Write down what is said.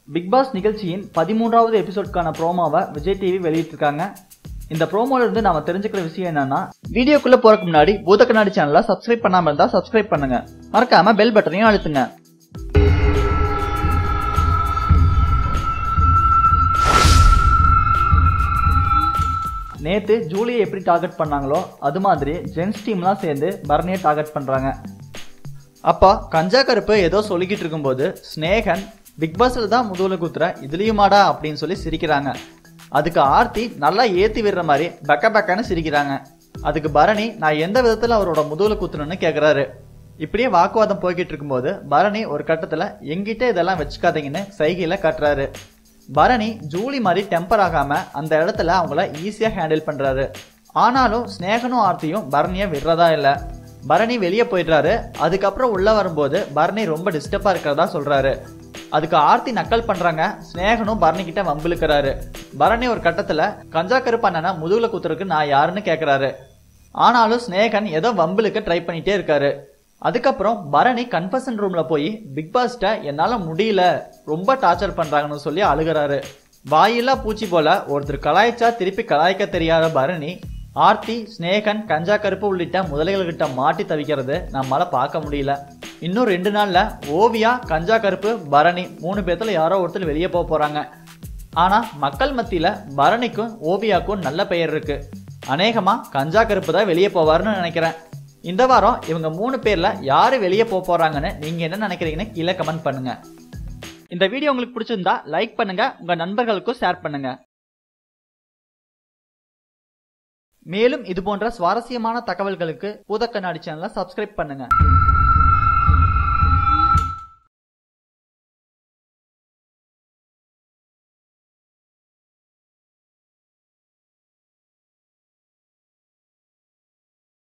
big pass நிகழ்ச்சியின் பதிமூன்றாவது எபிசோட்கான ப்ரோமோவை Vijay TV வெளியிட்டிருக்காங்க இந்த ப்ரோமோல இருந்து நாம தெரிஞ்சுக்கிற விஷயம் என்னன்னா வீடியோக்குள்ள போறதுக்கு முன்னாடி பூத கண்ணாடி சேனலை சப்ஸ்கிரைப் பண்ணாம இருந்தா சப்ஸ்கிரைப் பண்ணுங்க மறக்காம பெல் பட்டனையும் அழுத்துங்க நேத்து ஜூலியை எப்படி டார்கெட் பண்ணாங்களோ அது மாதிரி ஜென்ஸ் டீம்லாம் சேர்ந்து பரணியை டார்கெட் பண்றாங்க அப்பா கஞ்சா கருப்பு ஏதோ சொல்லிக்கிட்டு இருக்கும்போது ஸ்னேகன் பிக் பாஸ்ல தான் முதுகுல குத்துற இதுலயுமாடா அப்படின்னு சொல்லி சிரிக்கிறாங்க அதுக்கு ஆர்த்தி நல்லா ஏத்தி விடுற மாதிரி பக்க பக்கன்னு சிரிக்கிறாங்க அதுக்கு பரணி நான் எந்த விதத்துல அவரோட முதுகுல குத்துறேன்னு கேக்குறாரு இப்படியே வாக்குவாதம் போய்கிட்டு இருக்கும்போது பரணி ஒரு கட்டத்துல எங்கிட்ட இதெல்லாம் வச்சுக்காதீங்கன்னு சைகையில கட்டுறாரு பரணி ஜூலி மாதிரி டெம்பர் ஆகாம அந்த இடத்துல அவங்கள ஈஸியா ஹேண்டில் பண்றாரு ஆனாலும் ஸ்னேகனும் ஆர்த்தியும் பரணியை விடுறதா இல்ல பரணி வெளியே போயிடுறாரு அதுக்கப்புறம் உள்ள வரும்போது பரணி ரொம்ப டிஸ்டர்பா இருக்கிறதா சொல்றாரு அதுக்கு ஆர்த்தி நக்கல் பண்றாங்க ஸ்னேகனும் பரணி கிட்ட வம்பிழுக்கிறாரு பரணி ஒரு கட்டத்துல கஞ்சா கருப்பு அண்ணனை முதுகுல குத்துறதுக்கு நான் யாருன்னு கேக்குறாரு ஆனாலும் ஸ்னேகன் ஏதோ வம்பிழுக்க ட்ரை பண்ணிட்டே இருக்காரு அதுக்கப்புறம் பரணி கன்ஃபஷன் ரூம்ல போய் பிக் பாஸ்ட என்னால முடியல ரொம்ப டார்ச்சர் பண்றாங்கன்னு சொல்லி அழுகுறாரு வாயில்லா பூச்சி போல ஒருத்தர் கலாய்ச்சா திருப்பி கலாய்க்க தெரியாத பரணி ஆர்த்தி ஸ்னேகன் கஞ்சா கருப்பு உள்ளிட்ட முதலைகள்கிட்ட மாட்டி தவிக்கிறது நம்மளால பார்க்க முடியல இன்னும் ரெண்டு நாள்ல ஓவியா கஞ்சா கருப்பு பரணி மூணு பேர்த்துல யாரோ ஒருத்தர் வெளியே போக போறாங்க ஆனா மக்கள் மத்தியில பரணிக்கும் ஓவியாக்கும் நல்ல பெயர் இருக்கு அநேகமா கஞ்சா கருப்பு தான் வெளியே போவாருன்னு நினைக்கிறேன் இந்த வாரம் இவங்க மூணு பேர்ல யாரு வெளியே போக போறாங்கன்னு நீங்க என்ன நினைக்கிறீங்கன்னு கீழே கமெண்ட் பண்ணுங்க இந்த வீடியோ உங்களுக்கு பிடிச்சிருந்தா லைக் பண்ணுங்க உங்க நண்பர்களுக்கும் ஷேர் பண்ணுங்க மேலும் இது போன்ற சுவாரஸ்யமான தகவல்களுக்கு பூத கண்ணாடி சேனலை சப்ஸ்கிரைப் பண்ணுங்க